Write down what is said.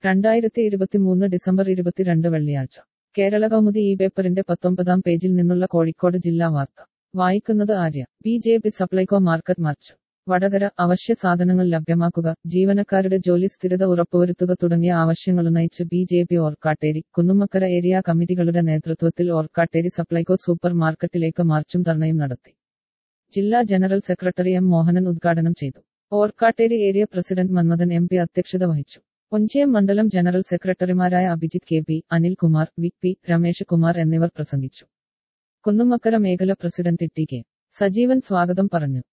രണ്ടായിരത്തി ഇരുപത്തിമൂന്ന് ഡിസംബർ ഇരുപത്തിരണ്ട് വെള്ളിയാഴ്ച കേരള കൗമുദി ഈ പേപ്പറിന്റെ പത്തൊമ്പതാം പേജിൽ നിന്നുള്ള കോഴിക്കോട് ജില്ലാ വാർത്ത വായിക്കുന്നത് Arya B J P Supplyco market march Vadakara അവശ്യ സാധനങ്ങൾ ലഭ്യമാക്കുക ജീവനക്കാരുടെ ജോലി സ്ഥിരത ഉറപ്പുവരുത്തുക തുടങ്ങിയ ആവശ്യങ്ങളുന്നയിച്ച് B J P Orkkatteri Kunnummakkara area കമ്മിറ്റികളുടെ നേതൃത്വത്തിൽ ഓർക്കാട്ടേരി സപ്ലൈകോ സൂപ്പർ മാർക്കറ്റിലേക്ക് മാർച്ചും ധർണയും നടത്തി ജില്ലാ ജനറൽ സെക്രട്ടറി എം മോഹനൻ ഉദ്ഘാടനം ചെയ്തു Orkkatteri area president Manmadhan M P അധ്യക്ഷത വഹിച്ചു ഒഞ്ചിയം മണ്ഡലം ജനറൽ സെക്രട്ടറിമാരായ Abhijith K P Anilkumar V P Ramesh Kumar എന്നിവർ പ്രസംഗിച്ചു കുന്നുമ്മക്കര മേഖല പ്രസിഡന്റ് ടി കെ സജീവൻ സ്വാഗതം പറഞ്ഞു